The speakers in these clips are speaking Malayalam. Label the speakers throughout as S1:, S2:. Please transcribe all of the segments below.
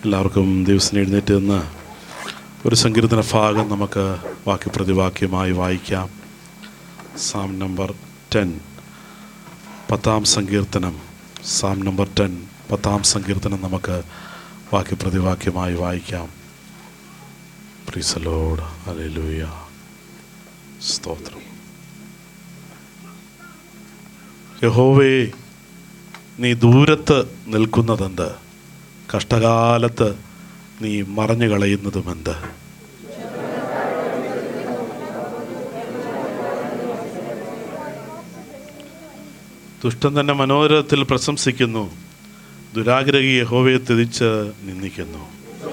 S1: എല്ലാവർക്കും ദിവസം എഴുന്നേറ്റ് നിന്ന് ഒരു സങ്കീർത്തന ഭാഗം നമുക്ക് വാക്യപ്രതിവാക്യമായി വായിക്കാം സാം നമ്പർ ടെൻ പത്താം സങ്കീർത്തനം സാം നമ്പർ ടെൻ പത്താം സങ്കീർത്തനം നമുക്ക് വാക്യപ്രതിവാക്യമായി വായിക്കാം പ്രീസലോഡ് അലൂയ സ്തോത്രം യഹോവേ നീ ദൂരത്ത് നിൽക്കുന്നതെന്ത് കഷ്ടകാലത്ത് നീ മറഞ്ഞു കളയുന്നതുമെന്ത് ദുഷ്ടൻ തന്നെ മനോരഥത്തിൽ പ്രശംസിക്കുന്നു ദുരാഗ്രഹി യഹോവയെ തിരിച്ച് നിന്ദിക്കുന്നു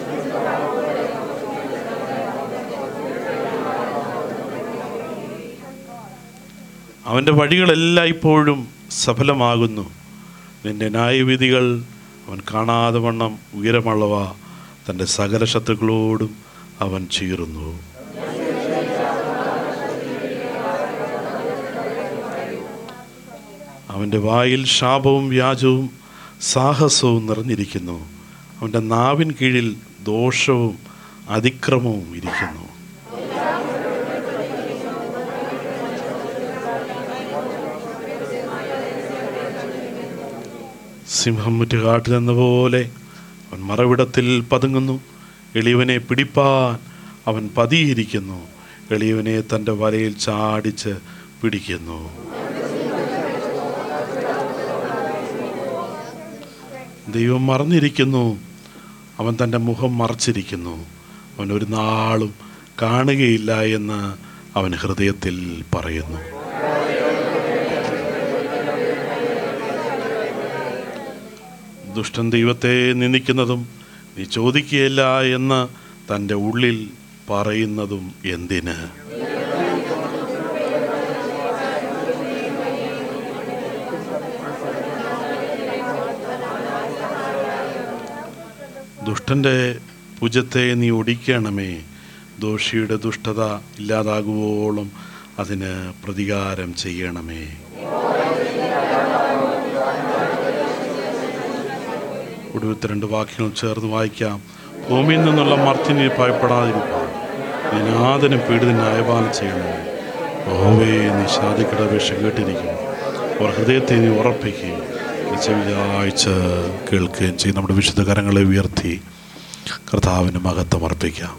S1: അവൻ്റെ വഴികളെല്ലാം ഇപ്പോഴും സഫലമാകുന്നു നിന്റെ ന്യായവിധികൾ അവൻ കാണാതെ വണ്ണം ഉയരമുള്ളവ തൻ്റെ സകല ശത്രുക്കളോടും അവൻ ചീറുന്നു അവൻ്റെ വായിൽ ശാപവും വ്യാജവും സാഹസവും നിറഞ്ഞിരിക്കുന്നു അവൻ്റെ നാവിൻ കീഴിൽ ദോഷവും അതിക്രമവും ഇരിക്കുന്നു സിംഹം മുറ്റ് കാട്ടിലെന്ന പോലെ അവൻ മറവിടത്തിൽ പതുങ്ങുന്നു എളിയവനെ പിടിപ്പാൻ അവൻ പതിയിരിക്കുന്നു എളിയവനെ തൻ്റെ വലയിൽ ചാടിച്ച് പിടിക്കുന്നു ദൈവം മറഞ്ഞിരിക്കുന്നു അവൻ തൻ്റെ മുഖം മറച്ചിരിക്കുന്നു അവൻ ഒരു നാളും കാണുകയില്ല എന്ന് അവൻ ഹൃദയത്തിൽ പറയുന്നു ദുഷ്ടൻ ദൈവത്തെ നിന്ദിക്കുന്നതും നീ ചോദിക്കുകയില്ല എന്ന് തൻ്റെ ഉള്ളിൽ പറയുന്നതും എന്തിന് ദുഷ്ടൻ്റെ ഭുജത്തെ നീ ഒടിക്കണമേ ദോഷിയുടെ ദുഷ്ടത ഇല്ലാതാകുവോളം അതിന് പ്രതികാരം ചെയ്യണമേ ഒടുവിലത്തെ രണ്ട് വാക്യങ്ങൾ ചേർന്ന് വായിക്കാം ഭൂമിയിൽ നിന്നുള്ള മർത്തിനെ ഭയപ്പെടാതിരിക്കും നിനാദനും പീഡിതന് ന്യായപാലനം ചെയ്യണമേ ഓവേ നീ ശാദിക്കട അപേക്ഷ കേട്ടിരിക്കും അവർ ഹൃദയത്തെ നീ ഉറപ്പിക്കുകയും ചെവിയാഴ്ച കേൾക്കുകയും ചെയ്യും നമ്മുടെ വിശുദ്ധ കരങ്ങളെ ഉയർത്തി കർത്താവിന് മഹത്വം അർപ്പിക്കാം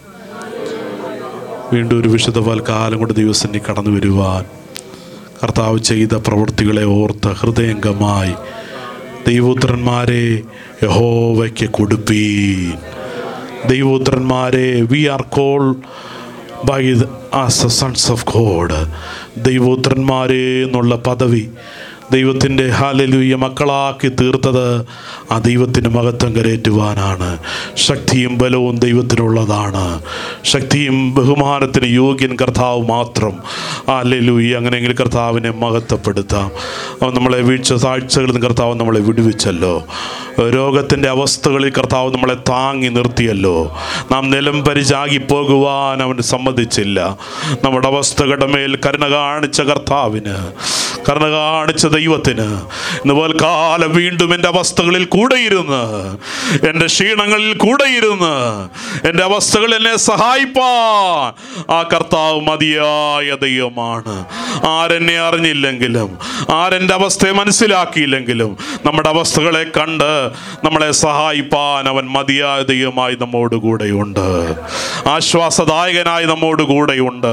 S1: വീണ്ടും ഒരു വിശുദ്ധ കാലം കൊണ്ട് ദിവസം നീ കടന്നു വരുവാൻ കർത്താവ് ചെയ്ത പ്രവൃത്തികളെ ഓർത്ത് ഹൃദയംഗമായി ദൈവോത്രന്മാരെ യഹോവയ്ക്ക് കൊടുപ്പീൻ ദൈവോത്രന്മാരെ we are called by as sons of God ദൈവോത്രന്മാരെ എന്നുള്ള പദവി ദൈവത്തിൻ്റെ ഹാലലൂയ മക്കളാക്കി തീർത്തത് ആ ദൈവത്തിന് മഹത്വം കരേറ്റുവാനാണ് ശക്തിയും ബലവും ദൈവത്തിനുള്ളതാണ് ശക്തിയും ബഹുമാനത്തിന് യോഗ്യൻ കർത്താവ് മാത്രം ഹാലലൂയ അങ്ങനെയെങ്കിൽ കർത്താവിനെ മഹത്വപ്പെടുത്താം അവൻ നമ്മളെ വീഴ്ച താഴ്ചകളിൽ നിന്ന് കർത്താവ് നമ്മളെ വിടുവിച്ചല്ലോ രോഗത്തിൻ്റെ അവസ്ഥകളിൽ കർത്താവ് നമ്മളെ താങ്ങി നിർത്തിയല്ലോ നാം നിലം പരിചാകി പോകുവാൻ അവൻ സമ്മതിച്ചില്ല നമ്മുടെ അവസ്ഥകളുടെ മേൽ കരുണ കാണിച്ച കർത്താവിന് കരുണ കാണിച്ച ദൈവത്തിന് ഇന്ന് കാലം വീണ്ടും എൻ്റെ അവസ്ഥകളിൽ കൂടെയിരുന്ന് എൻ്റെ ക്ഷീണങ്ങളിൽ കൂടെയിരുന്ന് എൻ്റെ അവസ്ഥകൾ എന്നെ സഹായിപ്പാൻ ആ കർത്താവ് മതിയായ ദൈവമാണ് ആരെന്നെ അറിഞ്ഞില്ലെങ്കിലും ആരെൻ്റെ അവസ്ഥയെ മനസ്സിലാക്കിയില്ലെങ്കിലും നമ്മുടെ അവസ്ഥകളെ കണ്ട് നമ്മളെ സഹായിപ്പാൻ അവൻ മതിയായ ദൈവമായി നമ്മോട് കൂടെയുണ്ട് ആശ്വാസദായകനായി നമ്മോട് കൂടെയുണ്ട്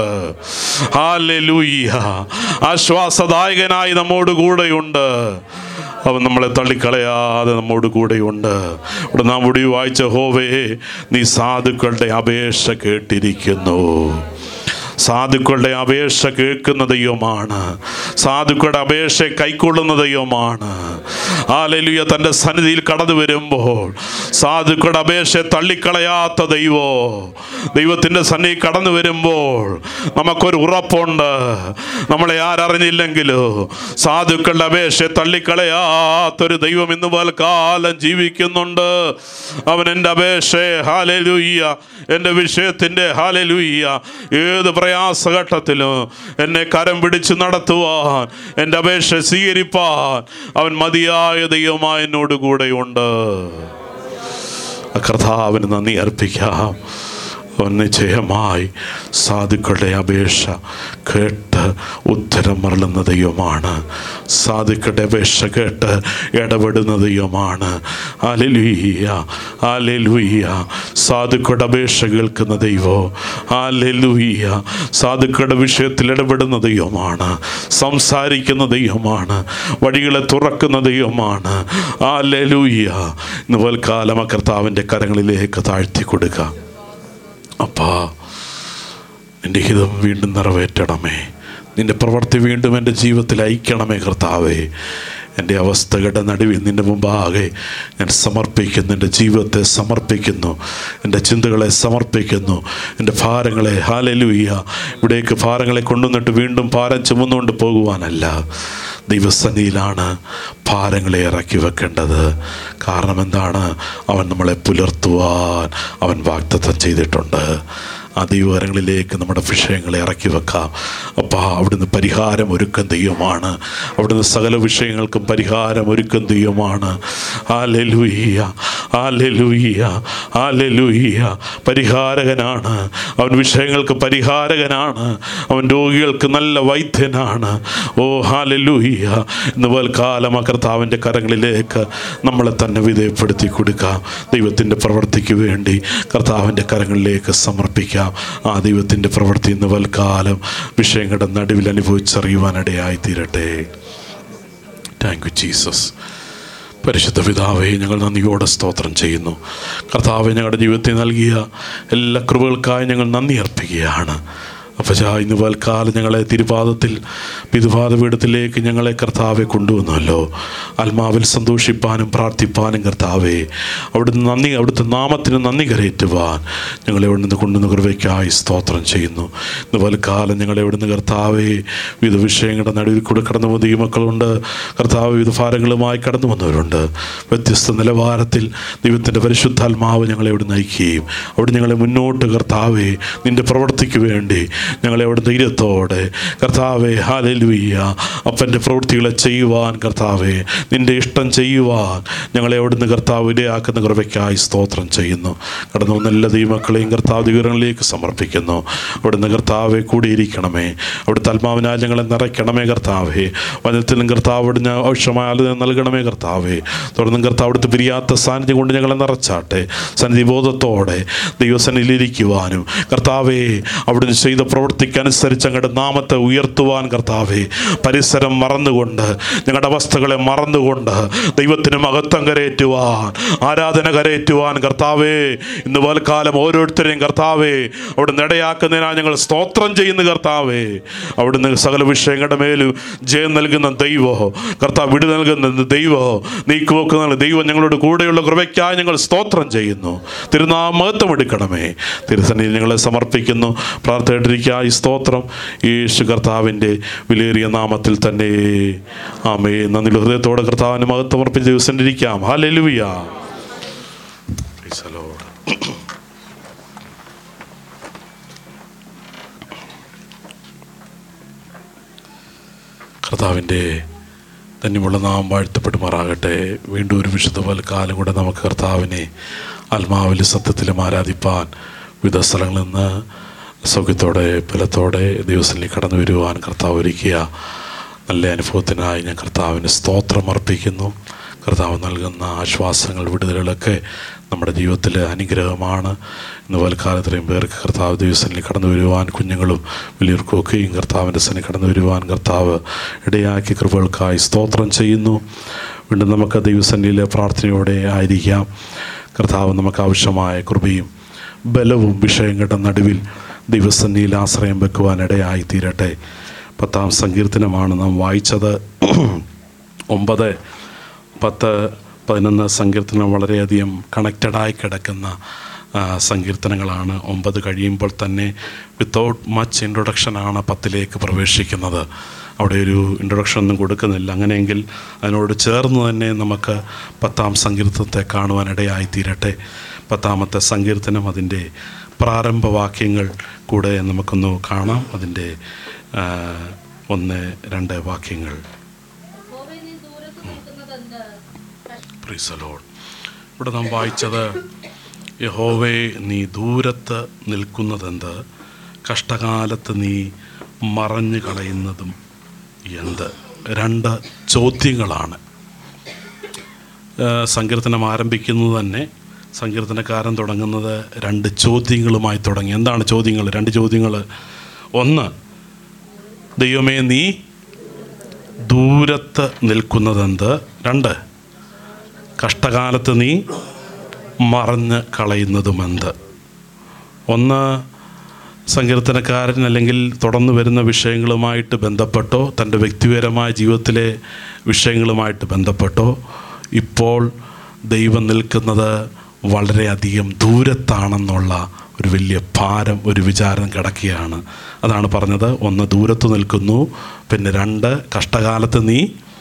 S1: ഹാലൂയ്യ ആശ്വാസദായകനായി നമ്മോട് കൂടെയുണ്ട് അവൻ നമ്മളെ തള്ളിക്കളയാതെ നമ്മോട് കൂടെയുണ്ട് ഇവിടെ നാം ഒടി വായിച്ച ഹോവേ നീ സാധുക്കളുടെ അപേക്ഷ കേട്ടിരിക്കുന്നു സാധുക്കളുടെ അപേക്ഷ കേൾക്കുന്ന ദൈവമാണ് സാധുക്കളുടെ അപേക്ഷ കൈക്കൊള്ളുന്ന ദൈവമാണ് ആലലുയ തൻ്റെ സന്നിധിയിൽ കടന്നു വരുമ്പോൾ സാധുക്കളുടെ അപേക്ഷ തള്ളിക്കളയാത്ത ദൈവോ ദൈവത്തിൻ്റെ സന്നിധി കടന്നു വരുമ്പോൾ നമുക്കൊരു ഉറപ്പുണ്ട് നമ്മളെ ആരറിഞ്ഞില്ലെങ്കിലോ സാധുക്കളുടെ അപേക്ഷ തള്ളിക്കളയാത്തൊരു ദൈവം ഇന്ന് കാലം ജീവിക്കുന്നുണ്ട് അവൻ എൻ്റെ അപേക്ഷ ഹാലലൂയ്യ എൻ്റെ വിഷയത്തിൻ്റെ ഹാലലൂയ്യ ഏത് പ്രയാസഘട്ടത്തിലും എന്നെ കരം പിടിച്ച് നടത്തുവാൻ എൻ്റെ അപേക്ഷ സ്വീകരിപ്പാൻ അവൻ മതിയായ ദൈവമായ എന്നോട് കൂടെയുണ്ട് ആ കർത്താവിന് നന്ദി അർപ്പിക്കാം അവൻ നിശ്ചയമായി സാധുക്കളുടെ അപേക്ഷ കേട്ട് ഉത്തരം മറളുന്ന ദൈവമാണ് സാധുക്കളുടെ അപേക്ഷ കേട്ട് ഇടപെടുന്ന ദൈവമാണ് ആലെലുയ്യ ആലെലുയ്യ സാധുക്കളുടെ അപേക്ഷ കേൾക്കുന്ന ദൈവോ ആലെലുയ്യ സാധുക്കളുടെ വിഷയത്തിൽ ഇടപെടുന്ന ദൈവമാണ് സംസാരിക്കുന്ന ദൈവമാണ് വഴികളെ തുറക്കുന്ന ദൈവമാണ് ആലെലുയ്യ ഇന്ന് വൽക്കാലം ആ കർത്താവിൻ്റെ കരങ്ങളിലേക്ക് താഴ്ത്തി കൊടുക്കുക അപ്പാ നിന്റെ ഹിതം വീണ്ടും നിറവേറ്റണമേ നിന്റെ പ്രവൃത്തി വീണ്ടും എൻ്റെ ജീവിതത്തിൽ അയക്കണമേ കർത്താവേ എൻ്റെ അവസ്ഥകളുടെ നടുവിൽ നിന്റെ മുമ്പാകെ ഞാൻ സമർപ്പിക്കുന്നു എൻ്റെ ജീവിതത്തെ സമർപ്പിക്കുന്നു എൻ്റെ ചിന്തകളെ സമർപ്പിക്കുന്നു എൻ്റെ ഭാരങ്ങളെ ഹാലലുയ്യ ഇവിടേക്ക് ഭാരങ്ങളെ കൊണ്ടുവന്നിട്ട് വീണ്ടും ഭാരം ചുമന്നുകൊണ്ട് പോകുവാനല്ല ദൈവസന്നിയിലാണ് ഭാരങ്ങളെ ഇറക്കി വെക്കേണ്ടത് കാരണം എന്താണ് അവൻ നമ്മളെ പുലർത്തുവാൻ അവൻ വാഗ്ദത്തം ചെയ്തിട്ടുണ്ട് ആ ദൈവകരങ്ങളിലേക്ക് നമ്മുടെ വിഷയങ്ങളെ ഇറക്കി വെക്കാം അപ്പോൾ അവിടുന്ന് പരിഹാരം ഒരുക്കം ദൈവമാണ് അവിടുന്ന് സകല വിഷയങ്ങൾക്കും പരിഹാരം ഒരുക്കം ദൈവമാണ് ആ ലെലുയ്യ ആ ലെലുയ്യ ആ ലെലുയ്യ പരിഹാരകനാണ് അവൻ വിഷയങ്ങൾക്ക് പരിഹാരകനാണ് അവൻ രോഗികൾക്ക് നല്ല വൈദ്യനാണ് ഓ ഹാലലൂയ്യ ഇന്ന് വൽക്കാലം ആ കർത്താവിൻ്റെ കരങ്ങളിലേക്ക് നമ്മളെ തന്നെ വിധേയപ്പെടുത്തി കൊടുക്കാം ദൈവത്തിൻ്റെ പ്രവൃത്തിക്ക് വേണ്ടി കർത്താവിൻ്റെ കരങ്ങളിലേക്ക് സമർപ്പിക്കാം ആ ദൈവത്തിൻ്റെ പ്രവൃത്തി ഇന്ന് വൽക്കാലം വിഷയങ്ങളുടെ നടുവിൽ അനുഭവിച്ചറിയുവാനിടയായി തീരട്ടെ താങ്ക് യു ജീസസ് പരിശുദ്ധ പിതാവെ ഞങ്ങൾ നന്ദിയോടെ സ്തോത്രം ചെയ്യുന്നു കർത്താവെ ഞങ്ങളുടെ ജീവിതത്തിൽ നൽകിയ എല്ലാ കൃപകൾക്കായി ഞങ്ങൾ നന്ദി അർപ്പിക്കുകയാണ് അപ്പച്ചാ ഇന്ന് വൽക്കാലം ഞങ്ങളെ തിരുപാദത്തിൽ പിതുപാത പീഠത്തിലേക്ക് ഞങ്ങളെ കർത്താവെ കൊണ്ടുവന്നല്ലോ ആത്മാവിൽ സന്തോഷിപ്പാനും പ്രാർത്ഥിപ്പാനും കർത്താവെ അവിടുന്ന് നന്ദി അവിടുത്തെ നാമത്തിന് നന്ദി കരയേറ്റുവാൻ ഞങ്ങളെ ഇവിടുന്ന് കൊണ്ടുവന്ന് കൃപയ്ക്കായി സ്തോത്രം ചെയ്യുന്നു ഇന്ന് വൽക്കാലം ഞങ്ങളെ ഇവിടുന്ന് കർത്താവെ വിവിധ വിഷയങ്ങളുടെ നടുവിൽ കൂടെ കടന്നു വന്ന ഈ മക്കളുണ്ട് കർത്താവ് വിവിധ ഭാരങ്ങളുമായി കടന്നു വന്നവരുണ്ട് വ്യത്യസ്ത നിലവാരത്തിൽ ദൈവത്തിൻ്റെ പരിശുദ്ധാത്മാവ് ഞങ്ങളെ ഇവിടെ നയിക്കുകയും അവിടെ ഞങ്ങളെ മുന്നോട്ട് കർത്താവെ നിൻ്റെ പ്രവൃത്തിക്ക് വേണ്ടി ഞങ്ങളെ അവിടെ ധൈര്യത്തോടെ കർത്താവെ ഹാലലുയ്യ അപ്പൻ്റെ പ്രവൃത്തികളെ ചെയ്യുവാൻ കർത്താവെ നിൻ്റെ ഇഷ്ടം ചെയ്യുവാൻ ഞങ്ങളെ അവിടുന്ന് കർത്താവ് ഇടയാക്കുന്ന കൃപയ്ക്കായി സ്തോത്രം ചെയ്യുന്നു കടന്നു വന്ന എല്ലാ ദൈവമക്കളെയും കർത്താവ് വിവരങ്ങളിലേക്ക് സമർപ്പിക്കുന്നു അവിടുന്ന് കർത്താവെ കൂടിയിരിക്കണമേ അവിടുത്തെ ആത്മാവിനാൽ ഞങ്ങളെ നിറയ്ക്കണമേ കർത്താവേ വനത്തിലും കർത്താവ് അവിടുന്ന് ആവശ്യമായ ആലോചന നൽകണമേ കർത്താവേ തുടർന്നും കർത്താവ് അവിടുത്തെ പിരിയാത്ത സാന്നിധ്യം കൊണ്ട് ഞങ്ങളെ നിറച്ചാട്ടെ സന്നിധി ബോധത്തോടെ ദൈവസന്നിധിയിലിരിക്കുവാനും കർത്താവേ അവിടുന്ന് ചെയ്ത പ്രവൃത്തിക്കനുസരിച്ച് അങ്ങയുടെ നാമത്തെ ഉയർത്തുവാൻ കർത്താവേ പരിസരം മറന്നുകൊണ്ട് ഞങ്ങളുടെ അവസ്ഥകളെ മറന്നുകൊണ്ട് ദൈവത്തിന് മഹത്വം കരയേറ്റുവാൻ ആരാധന കരയേറ്റുവാൻ കർത്താവേ ഇന്ന് വൽക്കാലം ഓരോരുത്തരെയും കർത്താവേ അവിടുന്ന് ഇടയാക്കുന്നതിനാൽ ഞങ്ങൾ സ്തോത്രം ചെയ്യുന്ന കർത്താവേ അവിടുന്ന് സകല വിഷയങ്ങളുടെ മേലും ജയം നൽകുന്ന ദൈവോ കർത്താവ് വിടു നൽകുന്ന ദൈവോ നീക്കുവെക്കുന്ന ദൈവം ഞങ്ങളോട് കൂടെയുള്ള കൃപയ്ക്കായി ഞങ്ങൾ സ്തോത്രം ചെയ്യുന്നു തിരുനാമത്വം എടുക്കണമേ തിരുസന്നിധി ഞങ്ങളെ സമർപ്പിക്കുന്നു പ്രാർത്ഥനയിട്ടിരിക്കുക ഈ സ്തോത്രം യേശു കർത്താവിൻ്റെ വിലയേറിയ നാമത്തിൽ തന്നെ ആമേ നന്ദി ഹൃദയത്തോടെ കർത്താവിന് മഹത്വം അർപ്പിച്ച് ദിവസം ഇരിക്കാം ഹാലെലുവിയ Praise the Lord. കർത്താവിൻ്റെ ധന്യമുള്ള നാം വാഴ്ത്തപ്പെടുമാറാകട്ടെ വീണ്ടും ഒരു വിശുദ്ധ കാലം കൂടെ നമുക്ക് കർത്താവിനെ ആത്മാവിൽ സത്യത്തിലും ആരാധിപ്പാൻ വിവിധ സ്ഥലങ്ങളിൽ നിന്ന് സൗഖ്യത്തോടെ ബലത്തോടെ ദിവസത്തിൽ കടന്നു വരുവാൻ കർത്താവ് ഒരുക്കിയ നല്ല അനുഭവത്തിനായി ഞാൻ കർത്താവിന് സ്തോത്രം അർപ്പിക്കുന്നു കർത്താവ് നൽകുന്ന ആശ്വാസങ്ങൾ വിടുതലുകളൊക്കെ നമ്മുടെ ജീവിതത്തിൽ അനുഗ്രഹമാണ് ഇന്ന് വൽക്കാലത്രയും പേർക്ക് കർത്താവ് ദിവസത്തിൽ കടന്നു വരുവാൻ കുഞ്ഞുങ്ങളും വലിയവർക്കും ഒക്കെയും കർത്താവിൻ്റെ സനി കടന്നു വരുവാൻ കർത്താവ് ഇടയാക്കി കൃപകൾക്കായി സ്തോത്രം ചെയ്യുന്നു വീണ്ടും നമുക്ക് ദൈവസന്നിധിയിലെ പ്രാർത്ഥനയോടെ ആയിരിക്കാം കർത്താവ് നമുക്ക് ആവശ്യമായ കൃപയും ബലവും വിഷയങ്ങളുടെ നടുവിൽ ദൈവസന്നിധിയിൽ ആശ്രയം വെക്കുവാൻ ഇടയായി തീരട്ടെ പത്താം സങ്കീർത്തനമാണ് നാം വായിച്ചത് ഒമ്പത് പത്ത് പതിനൊന്ന് സങ്കീർത്തനം വളരെയധികം കണക്റ്റഡായി കിടക്കുന്ന ആ, സങ്കീർത്തനങ്ങളാണ് ഒമ്പത് കഴിയുമ്പോൾ തന്നെ വിത്തൗട്ട് മച്ച് ഇൻട്രൊഡക്ഷനാണ് പത്തിലേക്ക് പ്രവേശിക്കുന്നത് അവിടെ ഒരു ഇൻട്രൊഡക്ഷൻ ഒന്നും കൊടുക്കുന്നില്ല അങ്ങനെയെങ്കിൽ അതിനോട് ചേർന്ന് തന്നെ നമുക്ക് പത്താം സങ്കീർത്തനത്തെ കാണുവാനിടയായി തീരട്ടെ പത്താമത്തെ സങ്കീർത്തനം അതിൻ്റെ പ്രാരംഭവാക്യങ്ങൾ കൂടെ നമുക്കൊന്ന് കാണാം അതിൻ്റെ ആ, ഒന്ന് രണ്ട് വാക്യങ്ങൾ
S2: യഹോവേ, നീ ദൂരത്ത് നിൽക്കുന്നതെന്ത്?
S1: Praise the Lord. ഇവിടെ നാം വായിച്ചത് യഹോവേ നീ ദൂരത്ത് നിൽക്കുന്നതെന്ത് കഷ്ടകാലത്ത് നീ മറഞ്ഞു കളയുന്നതും എന്ത് രണ്ട് ചോദ്യങ്ങളാണ് ആ, സങ്കീർത്തനം ആരംഭിക്കുന്നത് തന്നെ സങ്കീർത്തനക്കാരൻ തുടങ്ങുന്നത് രണ്ട് ചോദ്യങ്ങളുമായി തുടങ്ങി എന്താണ് ചോദ്യങ്ങൾ രണ്ട് ചോദ്യങ്ങൾ ഒന്ന് ദൈവമേ നീ ദൂരത്ത് നിൽക്കുന്നതെന്ത് രണ്ട് കഷ്ടകാലത്ത് നീ മറഞ്ഞ് കളയുന്നതുമെന്ത് ഒന്ന് സങ്കീർത്തനക്കാരൻ അല്ലെങ്കിൽ തുടർന്ന് വരുന്ന വിഷയങ്ങളുമായിട്ട് ബന്ധപ്പെട്ടോ തൻ്റെ വ്യക്തിപരമായ ജീവിതത്തിലെ വിഷയങ്ങളുമായിട്ട് ബന്ധപ്പെട്ടോ ഇപ്പോൾ ദൈവം നിൽക്കുന്നത് വളരെയധികം ദൂരത്താണെന്നുള്ള ഒരു വലിയ ഭാരം ഒരു വിചാരം കിടക്കുകയാണ് അതാണ് പറഞ്ഞത് ഒന്ന് ദൂരത്ത് നിൽക്കുന്നു പിന്നെ രണ്ട് കഷ്ടകാലത്ത് നീ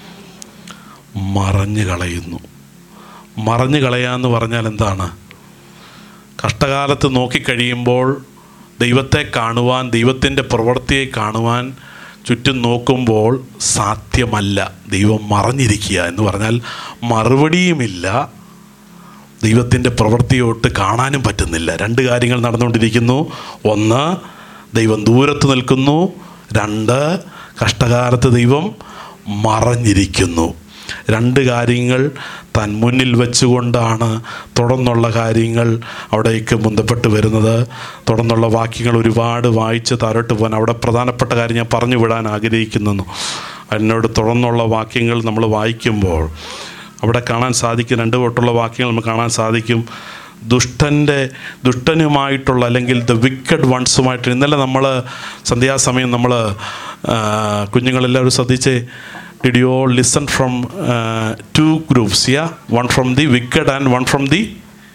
S1: മറഞ്ഞു കളയുന്നു മറഞ്ഞു കളയാന്ന് പറഞ്ഞാൽ എന്താണ് കഷ്ടകാലത്ത് നോക്കിക്കഴിയുമ്പോൾ ദൈവത്തെ കാണുവാൻ ദൈവത്തിൻ്റെ പ്രവൃത്തിയെ കാണുവാൻ ചുറ്റും നോക്കുമ്പോൾ സാധ്യമല്ല ദൈവം മറഞ്ഞിരിക്കുക എന്ന് പറഞ്ഞാൽ മറുപടിയുമില്ല ദൈവത്തിൻ്റെ പ്രവൃത്തിയോട്ട് കാണാനും പറ്റുന്നില്ല രണ്ട് കാര്യങ്ങൾ നടന്നുകൊണ്ടിരിക്കുന്നു ഒന്ന് ദൈവം ദൂരത്ത് നിൽക്കുന്നു രണ്ട് കഷ്ടകാലത്ത് ദൈവം മറഞ്ഞിരിക്കുന്നു രണ്ട് കാര്യങ്ങൾ താൻ മുന്നിൽ വെച്ചുകൊണ്ടാണ് തുടർന്നുള്ള കാര്യങ്ങൾ അവിടേക്ക് മുന്തപ്പെട്ട് വരുന്നത് തുടർന്നുള്ള വാക്യങ്ങൾ ഒരുപാട് വായിച്ച് താരോട്ട് പോകാൻ അവിടെ പ്രധാനപ്പെട്ട കാര്യം ഞാൻ പറഞ്ഞു വിടാൻ ആഗ്രഹിക്കുന്നു എന്നോട് തുടർന്നുള്ള വാക്യങ്ങൾ നമ്മൾ വായിക്കുമ്പോൾ അവിടെ കാണാൻ സാധിക്കും രണ്ട് തൊട്ടുള്ള വാക്യങ്ങൾ നമുക്ക് കാണാൻ സാധിക്കും ദുഷ്ടൻ്റെ ദുഷ്ടനുമായിട്ടുള്ള അല്ലെങ്കിൽ ദ വിക്കഡ് വൺസുമായിട്ട് ഇന്നലെ നമ്മൾ സന്ധ്യാസമയം നമ്മൾ കുഞ്ഞുങ്ങളെല്ലാവരും ശ്രദ്ധിച്ച് did you all listen from two groups yeah one from the wicked and one from the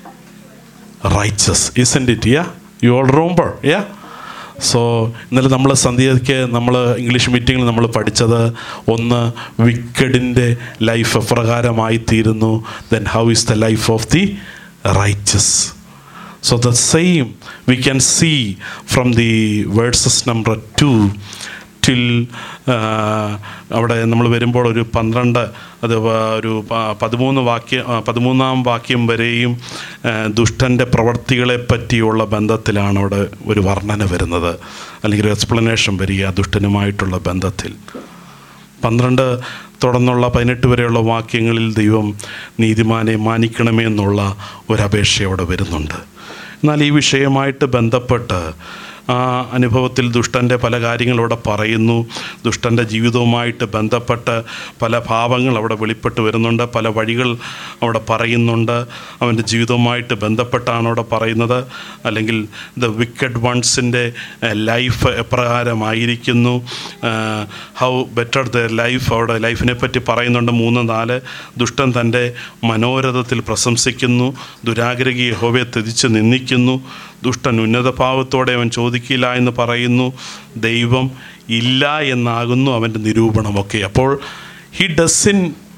S1: righteous isn't it yeah you all remember yeah so ഇന്നലെ നമ്മൾ സന്ധ്യയ്ക്ക് നമ്മൾ ഇംഗ്ലീഷ് മീറ്റിങ്ങിൽ നമ്മൾ പഠിച്ചത് ഒന്ന് വിക്കഡിൻ്റെ ലൈഫ് എപ്രകാരമായി തീരുന്നു then how is the life of the righteous so the same we can see from the verses number two till അവിടെ നമ്മൾ വരുമ്പോൾ ഒരു പന്ത്രണ്ട് അത് വ- ഒരു പ- പതിമൂന്ന് വാക്യം ആ, പതിമൂന്നാം വാക്യം വരെയും ആ, ദുഷ്ടൻ്റെ പ്രവർത്തികളെ പറ്റിയുള്ള ബന്ധത്തിലാണ് അവിടെ ഒരു വർണ്ണന വരുന്നത് അല്ലെങ്കിൽ ഒരു എക്സ്പ്ലനേഷൻ വരിക ദുഷ്ടനുമായിട്ടുള്ള ബന്ധത്തിൽ പന്ത്രണ്ട് തുടർന്നുള്ള പതിനെട്ട് വരെയുള്ള വാക്യങ്ങളിൽ ദൈവം നീതിമാനെ മാനിക്കണമേ എന്നുള്ള ഒരപേക്ഷ അവിടെ വരുന്നുണ്ട് എന്നാൽ ഈ വിഷയമായിട്ട് ബന്ധപ്പെട്ട് ആ അനുഭവത്തിൽ ദുഷ്ടൻ്റെ പല കാര്യങ്ങളും അവിടെ പറയുന്നു ദുഷ്ടൻ്റെ ജീവിതവുമായിട്ട് ബന്ധപ്പെട്ട് പല ഭാവങ്ങൾ അവിടെ വെളിപ്പെട്ട് വരുന്നുണ്ട് പല വഴികൾ അവിടെ പറയുന്നുണ്ട് അവൻ്റെ ജീവിതവുമായിട്ട് ബന്ധപ്പെട്ടാണ് അവിടെ പറയുന്നത് അല്ലെങ്കിൽ ദ വിക്കഡ് വൺസിൻ്റെ ലൈഫ് എപ്രകാരമായിരിക്കുന്നു ഹൗ ബെറ്റർ ദ ലൈഫ് അവിടെ ലൈഫിനെ പറ്റി പറയുന്നുണ്ട് മൂന്ന് നാല് ദുഷ്ടൻ തൻ്റെ മനോരഥത്തിൽ പ്രശംസിക്കുന്നു ദുരാഗ്രഹി യഹോവയെ ത്യജിച്ച് നിന്ദിക്കുന്നു ദുഷ്ടൻ ഉന്നതഭാവത്തോടെ അവൻ ചോദിക്കില്ല എന്ന് പറയുന്നു ദൈവം ഇല്ല എന്നാകുന്നു അവൻ്റെ നിരൂപണമൊക്കെ അപ്പോൾ he doesn't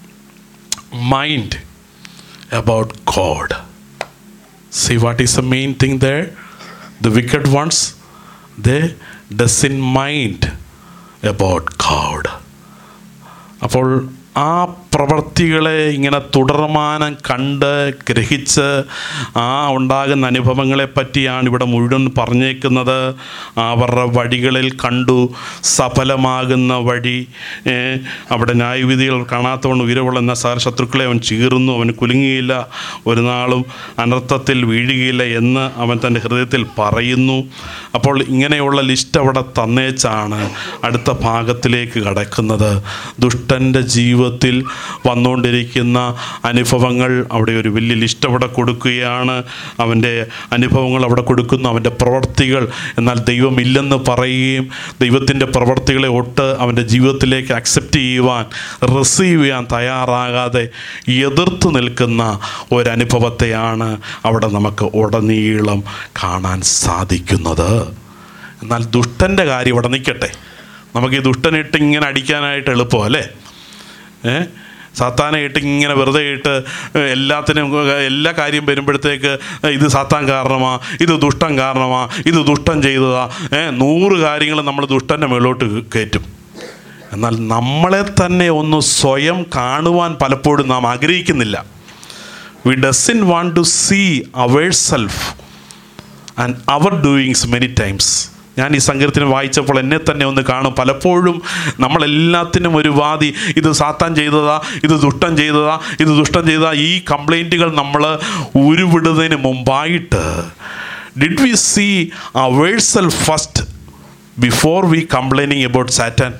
S1: mind about God See what is the main thing there? The wicked ones, they doesn't mind about God. അപ്പോൾ ആ പ്രവൃത്തികളെ ഇങ്ങനെ തുടർമാനം കണ്ട് ഗ്രഹിച്ച് ആ ഉണ്ടാകുന്ന അനുഭവങ്ങളെ പറ്റിയാണ് ഇവിടെ മുഴുവൻ പറഞ്ഞേക്കുന്നത് അവരുടെ വഴികളിൽ കണ്ടു സഫലമാകുന്ന വഴി ഏ, അവിടെ ന്യായവിധികൾ കാണാത്തവണ്ണം ഉയരവുള്ള സാർ ശത്രുക്കളെ അവൻ ചീറുന്നു അവൻ കുലുങ്ങിയില്ല ഒരു നാളും അനർത്ഥത്തിൽ വീഴുകയില്ല എന്ന് അവൻ തൻ്റെ ഹൃദയത്തിൽ പറയുന്നു അപ്പോൾ ഇങ്ങനെയുള്ള ലിസ്റ്റ് അവിടെ തന്നേച്ചാണ് അടുത്ത ഭാഗത്തിലേക്ക് കടക്കുന്നത് ദുഷ്ടൻ്റെ ജീവിതത്തിൽ വന്നുകൊണ്ടിരിക്കുന്ന അനുഭവങ്ങൾ അവിടെ ഒരു വലിയ ലിസ്റ്റ് അവിടെ കൊടുക്കുകയാണ് അവൻ്റെ അനുഭവങ്ങൾ അവിടെ കൊടുക്കുന്നു അവൻ്റെ പ്രവർത്തികൾ എന്നാൽ ദൈവം ഇല്ലെന്ന് പറയുകയും ദൈവത്തിൻ്റെ പ്രവർത്തികളെ ഒട്ട് അവൻ്റെ ജീവിതത്തിലേക്ക് അക്സെപ്റ്റ് ചെയ്യുവാൻ റിസീവ് ചെയ്യാൻ തയ്യാറാകാതെ എതിർത്ത് നിൽക്കുന്ന ഒരനുഭവത്തെയാണ് അവിടെ നമുക്ക് ഉടനീളം കാണാൻ സാധിക്കുന്നത് എന്നാൽ ദുഷ്ടൻ്റെ കാര്യം ഇവിടെ നിൽക്കട്ടെ നമുക്ക് ഈ ദുഷ്ടനിട്ട് ഇങ്ങനെ അടിക്കാനായിട്ട് എളുപ്പം അല്ലേ ഏ സാത്താനെ ഇട്ട് ഇങ്ങനെ വെറുതെ ഇട്ട് എല്ലാത്തിനും എല്ലാ കാര്യം വരുമ്പോഴത്തേക്ക് ഇത് സാത്താൻ കാരണമാ ഇത് ദുഷ്ടൻ കാരണമാ ഇത് ദുഷ്ടൻ ചെയ്തതാ ഏ നൂറ് കാര്യങ്ങൾ നമ്മൾ ദുഷ്ടൻ്റെ മുകളിലോട്ട് കയറ്റും എന്നാൽ നമ്മളെ തന്നെ ഒന്ന് സ്വയം കാണുവാൻ പലപ്പോഴും നാം ആഗ്രഹിക്കുന്നില്ല we doesn't want to see our self and our doings many times ഞാൻ ഈ സങ്കീർത്തനം വായിച്ചപ്പോൾ എന്നെ തന്നെ ഒന്ന് കാണും പലപ്പോഴും നമ്മളെല്ലാത്തിനും ഒരു വാദി ഇത് സാത്താൻ ചെയ്തതാ ഇത് ദുഷ്ടം ചെയ്തതാ ഇത് ദുഷ്ടം ചെയ്തതാ ഈ കംപ്ലൈൻറ്റുകൾ നമ്മൾ ഉരുവിടുന്നതിന് മുമ്പായിട്ട് did we see our self first before we complaining about Satan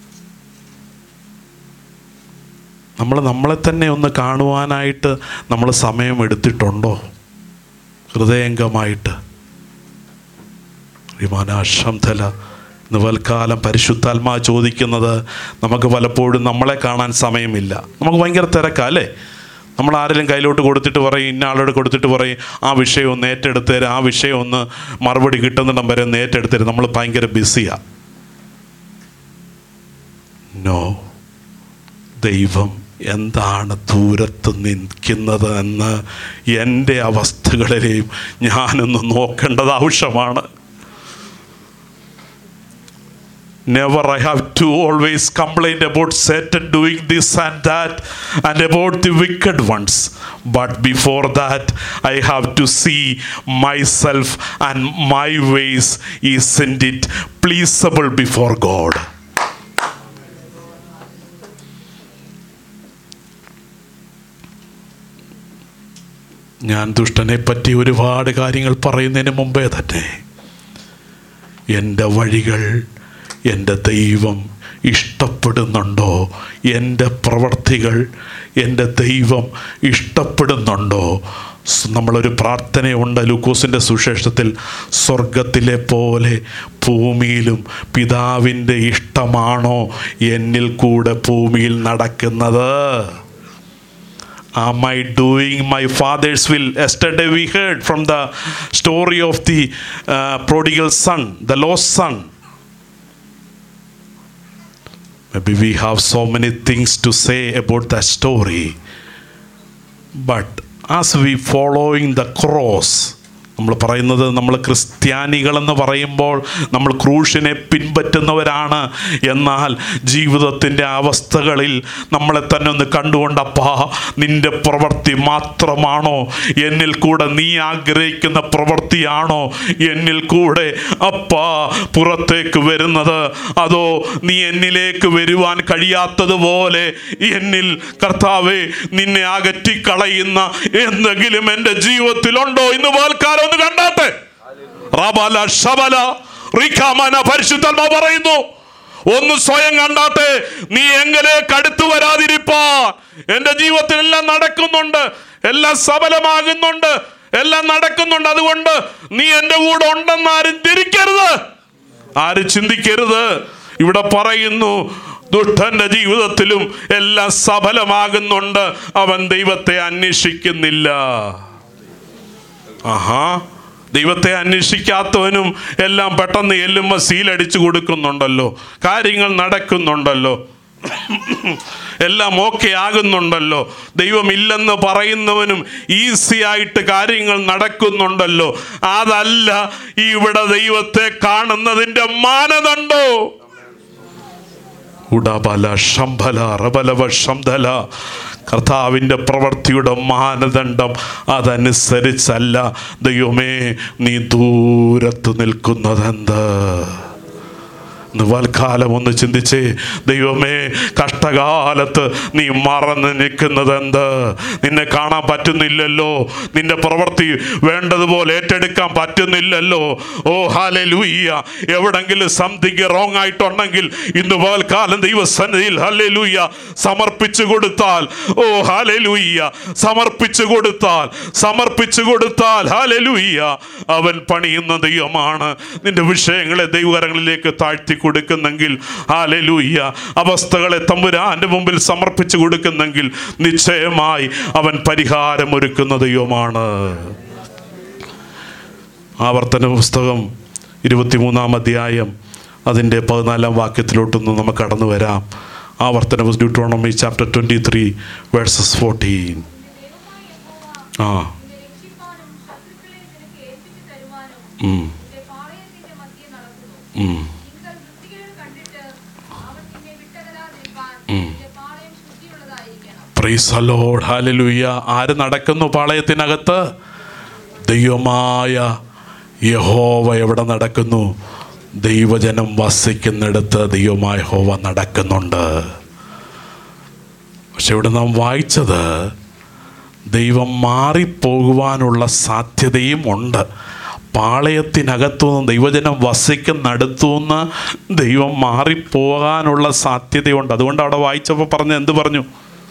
S1: നമ്മൾ നമ്മളെ തന്നെ ഒന്ന് കാണുവാനായിട്ട് നമ്മൾ സമയം എടുത്തിട്ടുണ്ടോ ഹൃദയംഗമായിട്ട് വിമാനാശംതല നിവൽക്കാലം പരിശുദ്ധാത്മാ ചോദിക്കുന്നത് നമുക്ക് പലപ്പോഴും നമ്മളെ കാണാൻ സമയമില്ല നമുക്ക് ഭയങ്കര തിരക്കാ അല്ലേ നമ്മൾ ആരെങ്കിലും കയ്യിലോട്ട് കൊടുത്തിട്ട് പറയും ഇന്ന ആളോട് കൊടുത്തിട്ട് പറയും ആ വിഷയം ഒന്ന് ഏറ്റെടുത്തേര് ആ വിഷയം ഒന്ന് മറുപടി കിട്ടുന്നിടം വരെ ഒന്ന് ഏറ്റെടുത്തേര് നമ്മൾ ഭയങ്കര ബിസിയാണ് നോ ദൈവം എന്താണ് ദൂരത്ത് നിൽക്കുന്നത് എന്ന് എൻ്റെ അവസ്ഥകളിലെയും ഞാനൊന്ന് നോക്കേണ്ടത് ആവശ്യമാണ് Never I have to always complain about Satan doing this and that and about the wicked ones. But before that, I have to see myself and my ways. Isn't it pleasable before God? ഞാൻ ദുഷ്ടനെ പറ്റി ഒരുപാട് കാര്യങ്ങൾ പറയുന്നതിന് മുമ്പേ തന്നെ എൻ്റെ വഴികൾ എൻ്റെ ദൈവം ഇഷ്ടപ്പെടുന്നുണ്ടോ എൻ്റെ പ്രവർത്തികൾ എൻ്റെ ദൈവം ഇഷ്ടപ്പെടുന്നുണ്ടോ സ് നമ്മളൊരു പ്രാർത്ഥനയുണ്ട് ലൂക്കോസിൻ്റെ സുശേഷത്തിൽ സ്വർഗത്തിലെ പോലെ ഭൂമിയിലും പിതാവിൻ്റെ ഇഷ്ടമാണോ എന്നിൽ കൂടെ ഭൂമിയിൽ നടക്കുന്നത് Am I doing my father's will? Yesterday we heard from the story of the uh, prodigal son, the lost son. Maybe we have so many things to say about that story. But as we following the cross, നമ്മൾ പറയുന്നത് നമ്മൾ ക്രിസ്ത്യാനികളെന്ന് പറയുമ്പോൾ നമ്മൾ ക്രൂശിനെ പിൻപറ്റുന്നവരാണ് എന്നാൽ ജീവിതത്തിൻ്റെ അവസ്ഥകളിൽ നമ്മളെ തന്നെ ഒന്ന് കണ്ടുകൊണ്ടപ്പാ നിന്റെ പ്രവൃത്തി മാത്രമാണോ എന്നിൽ കൂടെ നീ ആഗ്രഹിക്കുന്ന പ്രവൃത്തിയാണോ എന്നിൽ കൂടെ അപ്പാ പുറത്തേക്ക് വരുന്നത് അതോ നീ എന്നിലേക്ക് വരുവാൻ കഴിയാത്തതുപോലെ എന്നിൽ കർത്താവെ നിന്നെ അകറ്റിക്കളയുന്ന എന്തെങ്കിലും എൻ്റെ ജീവിതത്തിലുണ്ടോ ഇന്ന് വാൽക്കാലം ഒന്ന് കണ്ടാട്ടെ റബല ശബല റിഖാമന പരിശുദ്ധന്മ പറയുന്നു ഒന്ന് സ്വയം കണ്ടാട്ടെ നീ എങ്കിലേക്ക് അടുത്തു വരാതിരിപ്പാ എന്റെ ജീവിതത്തിൽ എല്ലാം നടക്കുന്നുണ്ട് എല്ലാം സഫലമാകുന്നുണ്ട് എല്ലാം നടക്കുന്നുണ്ട് അതുകൊണ്ട് നീ എൻ്റെ കൂടെ ഉണ്ടെന്ന് ആരും തിരിക്കരുത് ആരും ചിന്തിക്കരുത് ഇവിടെ പറയുന്നു ദുഷ്ടന്റെ ജീവിതത്തിലും എല്ലാം സഫലമാകുന്നുണ്ട് അവൻ ദൈവത്തെ അന്വേഷിക്കുന്നില്ല ആഹാ ദൈവത്തെ അന്വേഷിക്കാത്തവനും എല്ലാം പെട്ടെന്ന് എല്ലുമ്പോൾ സീലടിച്ചു കൊടുക്കുന്നുണ്ടല്ലോ കാര്യങ്ങൾ നടക്കുന്നുണ്ടല്ലോ എല്ലാം ഓക്കെ ആകുന്നുണ്ടല്ലോ ദൈവമില്ലെന്ന് പറയുന്നവനും ഈസി ആയിട്ട് കാര്യങ്ങൾ നടക്കുന്നുണ്ടല്ലോ അതല്ല ഇവിടെ ദൈവത്തെ കാണുന്നതിൻ്റെ മാനദണ്ഡോ ഉടബല ശംഭല റബലവ ശംധല കർത്താവിൻ്റെ പ്രവൃത്തിയുടെ മാനദണ്ഡം അതനുസരിച്ചല്ല ദൈവമേ നീ ദൂരത്ത് നിൽക്കുന്നതെന്ത് നിവാൽക്കാലം ഒന്ന് ചിന്തിച്ചേ ദൈവമേ കഷ്ടകാലത്ത് നീ മറന്ന് നിൽക്കുന്നത് എന്ത് നിന്നെ കാണാൻ പറ്റുന്നില്ലല്ലോ നിന്റെ പ്രവൃത്തി വേണ്ടതുപോലെ ഏറ്റെടുക്കാൻ പറ്റുന്നില്ലല്ലോ ഓ ഹാലെ ലൂയ്യ എവിടെങ്കിലും സംതിങ് റോങ് ആയിട്ടുണ്ടെങ്കിൽ ഇന്ന് പകൽക്കാലം ദൈവസന്നിധിയിൽ ഹലെ ലൂയ്യ സമർപ്പിച്ചു കൊടുത്താൽ ഓ ഹാലെ ലൂയ്യ സമർപ്പിച്ചു കൊടുത്താൽ സമർപ്പിച്ചു കൊടുത്താൽ ഹാലെ ലൂയ്യ അവൻ പണിയുന്ന ദൈവമാണ് നിന്റെ വിഷയങ്ങളെ ദൈവകരങ്ങളിലേക്ക് താഴ്ത്തി കൊടുക്കുന്നെങ്കിൽ ഹാലലൂയ്യ അവസ്ഥകളെ തമ്പുരാന്റെ മുമ്പിൽ സമർപ്പിച്ചു കൊടുക്കുന്നെങ്കിൽ നിശ്ചയമായി അവൻ പരിഹാരം ഒരുക്കുന്ന ദൈവമാണ് ആവർത്തന പുസ്തകം ഇരുപത്തിമൂന്നാം അധ്യായം അതിൻ്റെ പതിനാലാം വാക്യത്തിലോട്ടൊന്ന് നമുക്ക് കടന്നു വരാം ആവർത്തന Deuteronomy chapter twenty three verses fourteen ആ
S2: നിന്നെ രക്ഷിപ്പാനും ശത്രുക്കളെ നിനക്ക് ഏൽപ്പിച്ചു തരുവാനും
S1: ഉം,
S2: നിന്റെ പാളയത്തിന്റെ മധ്യേ നടക്കുന്നു
S1: ഉം,
S2: നിങ്ങൾ വൃത്തികേട് കണ്ടിട്ട് അവൻ നിന്നെ വിട്ടകലാതിരിപ്പാൻ
S1: ഉം.
S2: നിന്റെ പാളയം ശുദ്ധിയുള്ളതായിരിക്കണം
S1: പ്രീസലോഡ് ഹാലലുയ്യ ആര് നടക്കുന്നു പാളയത്തിനകത്ത് ദൈവമായ യഹോവ എവിടെ നടക്കുന്നു ദൈവജനം വസിക്കുന്നിടത്ത് ദൈവമായ ഹോവ നടക്കുന്നുണ്ട് പക്ഷെ ഇവിടെ നാം വായിച്ചത് ദൈവം മാറിപ്പോകുവാനുള്ള സാധ്യതയും ഉണ്ട് പാളയത്തിനകത്തുനിന്ന് ദൈവജനം വസിക്കുന്നിടത്തുനിന്ന് ദൈവം മാറിപ്പോകാനുള്ള സാധ്യതയുണ്ട് അതുകൊണ്ട് അവിടെ വായിച്ചപ്പോൾ പറഞ്ഞ എന്ത് പറഞ്ഞു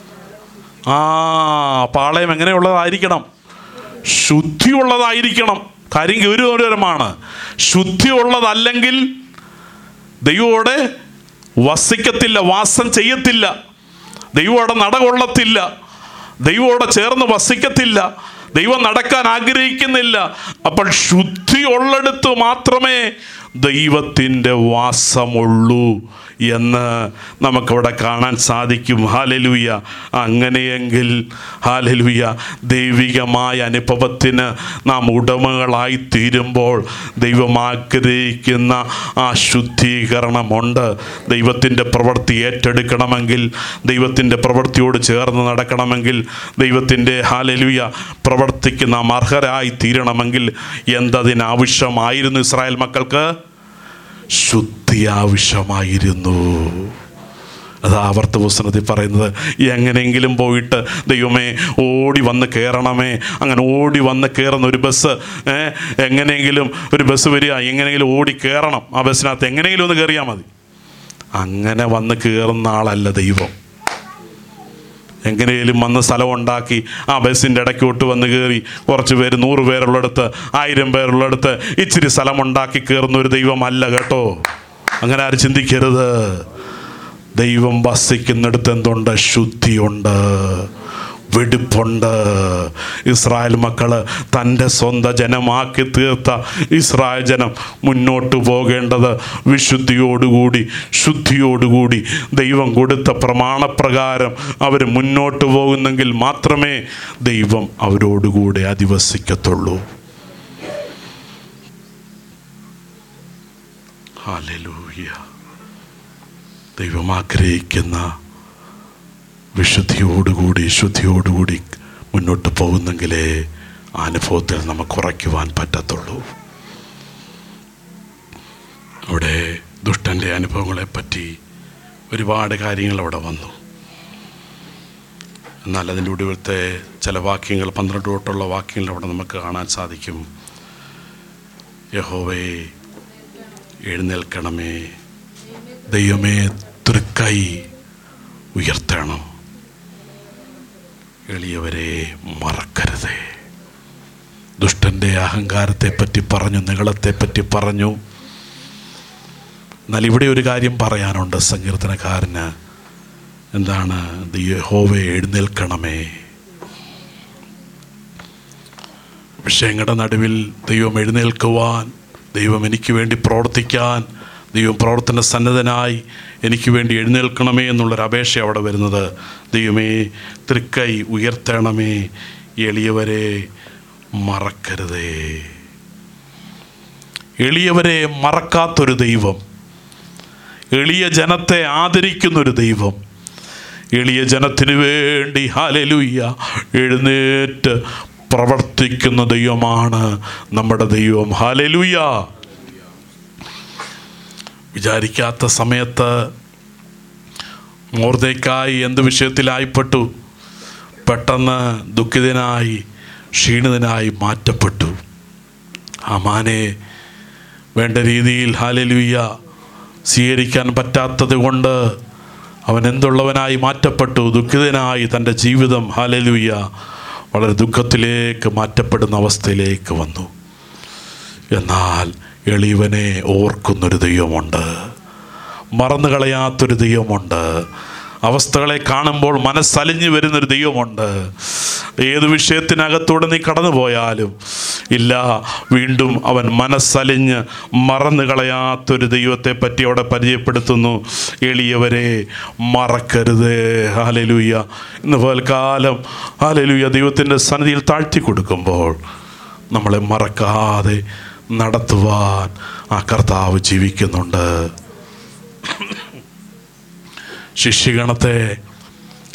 S1: ആ പാളയം എങ്ങനെയുള്ളതായിരിക്കണം ശുദ്ധിയുള്ളതായിരിക്കണം കാര്യം ഗൗരവകരമാണ് ശുദ്ധിയുള്ളതല്ലെങ്കിൽ ദൈവോടെ വസിക്കത്തില്ല വാസം ചെയ്യത്തില്ല ദൈവോടെ നടകൊള്ളത്തില്ല ദൈവോടെ ചേർന്ന് വസിക്കത്തില്ല ദൈവം നടക്കാൻ ആഗ്രഹിക്കുന്നില്ല അപ്പോൾ ശുദ്ധിയുള്ളിടത്ത് മാത്രമേ ദൈവത്തിൻ്റെ വാസമുള്ളൂ എന്ന് നമുക്കവിടെ കാണാൻ സാധിക്കും ഹാലലുയ അങ്ങനെയെങ്കിൽ ഹാലലുയ ദൈവികമായ അനുഭവത്തിന് നാം ഉടമകളായി തീരുമ്പോൾ ദൈവം ആഗ്രഹിക്കുന്ന ആ ശുദ്ധീകരണമുണ്ട് ദൈവത്തിൻ്റെ പ്രവൃത്തി ഏറ്റെടുക്കണമെങ്കിൽ ദൈവത്തിൻ്റെ പ്രവൃത്തിയോട് ചേർന്ന് നടക്കണമെങ്കിൽ ദൈവത്തിൻ്റെ ഹാലലുയ പ്രവർത്തിക്ക് നാം അർഹരായി തീരണമെങ്കിൽ എന്തതിനാവശ്യമായിരുന്നു ഇസ്രായേൽ മക്കൾക്ക് ശുദ്ധി ആവശ്യമായിരുന്നു അത് ആവർത്ത പുസ്തകത്തിൽ പറയുന്നത് എങ്ങനെയെങ്കിലും പോയിട്ട് ദൈവമേ ഓടി വന്ന് കയറണമേ അങ്ങനെ ഓടി വന്ന് കയറുന്ന ഒരു ബസ് ഏ, എങ്ങനെയെങ്കിലും ഒരു ബസ് വരിക എങ്ങനെയെങ്കിലും ഓടി കയറണം ആ ബസ്സിനകത്ത് എങ്ങനെയെങ്കിലും ഒന്ന് കയറിയാൽ മതി അങ്ങനെ വന്ന് കയറുന്ന ആളല്ല ദൈവം എങ്ങനെയും വന്ന് സ്ഥലം ഉണ്ടാക്കി ആ ബസ്സിൻ്റെ ഇടയ്ക്കോട്ട് വന്ന് കയറി കുറച്ച് പേര് നൂറ് പേരുള്ളിടത്ത് ആയിരം പേരുള്ളിടത്ത് ഇച്ചിരി സ്ഥലം ഉണ്ടാക്കി കയറുന്ന ഒരു ദൈവമല്ല കേട്ടോ അങ്ങനെ ആരും ചിന്തിക്കരുത് ദൈവം വസിക്കുന്നിടത്ത് എന്തുണ്ട് ശുദ്ധിയുണ്ട് വെടിപ്പുണ്ട് ഇസ്രായേൽ മക്കള് തൻ്റെ സ്വന്തം ജനമാക്കി തീർത്ത ഇസ്രായേൽ ജനം മുന്നോട്ട് പോകേണ്ടത് വിശുദ്ധിയോടുകൂടി ശുദ്ധിയോടുകൂടി ദൈവം കൊടുത്ത പ്രമാണപ്രകാരം അവർ മുന്നോട്ട് പോകുന്നെങ്കിൽ മാത്രമേ ദൈവം അവരോടുകൂടെ അധിവസിക്കത്തുള്ളൂ ഹല്ലേലൂയ ദൈവം ആഗ്രഹിക്കുന്ന വിശുദ്ധിയോടുകൂടി ശുദ്ധിയോടുകൂടി മുന്നോട്ട് പോകുന്നെങ്കിലേ ആ അനുഭവത്തിൽ നമുക്ക് ഉറയ്ക്കുവാൻ പറ്റത്തുള്ളൂ അവിടെ ദുഷ്ടൻ്റെ അനുഭവങ്ങളെപ്പറ്റി ഒരുപാട് കാര്യങ്ങൾ അവിടെ വന്നു എന്നാൽ അതിൻ്റെ ഒടുവിലത്തെ ചില വാക്യങ്ങൾ പന്ത്രണ്ട് തൊട്ടുള്ള വാക്യങ്ങൾ അവിടെ നമുക്ക് കാണാൻ സാധിക്കും യഹോവേ എഴുന്നേൽക്കണമേ ദൈവമേ തൃക്കൈ ഉയർത്തണം എളിയവരെ മറക്കരുതേ ദുഷ്ടൻ്റെ അഹങ്കാരത്തെപ്പറ്റി പറഞ്ഞു നികളത്തെപ്പറ്റി പറഞ്ഞു എന്നാൽ ഇവിടെ ഒരു കാര്യം പറയാനുണ്ട് സങ്കീർത്തനക്കാരന് എന്താണ് യഹോവെ എഴുന്നേൽക്കണമേ വിഷയങ്ങളുടെ നടുവിൽ ദൈവം എഴുന്നേൽക്കുവാൻ ദൈവം എനിക്ക് വേണ്ടി പ്രവർത്തിക്കാൻ ദൈവം പ്രവർത്തന സന്നദ്ധനായി എനിക്ക് വേണ്ടി എഴുന്നേൽക്കണമേ എന്നുള്ളൊരു അപേക്ഷ അവിടെ വരുന്നത് ദൈവമേ തൃക്കൈ ഉയർത്തണമേ എളിയവരെ മറക്കരുതേ എളിയവരെ മറക്കാത്തൊരു ദൈവം എളിയ ജനത്തെ ആദരിക്കുന്നൊരു ദൈവം എളിയ ജനത്തിനു വേണ്ടി ഹാലലുയ്യ എഴുന്നേറ്റ് പ്രവർത്തിക്കുന്ന ദൈവമാണ് നമ്മുടെ ദൈവം ഹാലലുയ്യ വിചാരിക്കാത്ത സമയത്ത് മോർദേക്കായി എന്ത് വിഷയത്തിലായിപ്പെട്ടു പെട്ടെന്ന് ദുഃഖിതനായി ക്ഷീണിതനായി മാറ്റപ്പെട്ടു അമാനെ വേണ്ട രീതിയിൽ ഹാലലുയ്യ സ്വീകരിക്കാൻ പറ്റാത്തത് കൊണ്ട് അവൻ എന്തുള്ളവനായി മാറ്റപ്പെട്ടു ദുഃഖിതനായി തൻ്റെ ജീവിതം ഹാലലുയ്യ വളരെ ദുഃഖത്തിലേക്ക് മാറ്റപ്പെടുന്ന അവസ്ഥയിലേക്ക് വന്നു എന്നാൽ എളിയവനെ ഓർക്കുന്നൊരു ദൈവമുണ്ട് മറന്നു കളയാത്തൊരു ദൈവമുണ്ട് അവസ്ഥകളെ കാണുമ്പോൾ മനസ്സലിഞ്ഞു വരുന്നൊരു ദൈവമുണ്ട് ഏത് വിഷയത്തിനകത്തൂടെ നീ കടന്നു പോയാലും ഇല്ല വീണ്ടും അവൻ മനസ്സലിഞ്ഞ് മറന്നു കളയാത്തൊരു ദൈവത്തെ പറ്റി അവിടെ പരിചയപ്പെടുത്തുന്നു എളിയവരെ മറക്കരുത് ഹാലലൂയ ഇന്ന് പോൽക്കാലം ഹാലലൂയ ദൈവത്തിൻ്റെ സന്നിധിയിൽ താഴ്ത്തി കൊടുക്കുമ്പോൾ നമ്മളെ മറക്കാതെ നടത്തുവാൻ ആ കർത്താവ് ജീവിക്കുന്നുണ്ട് ശിഷ്യഗണത്തെ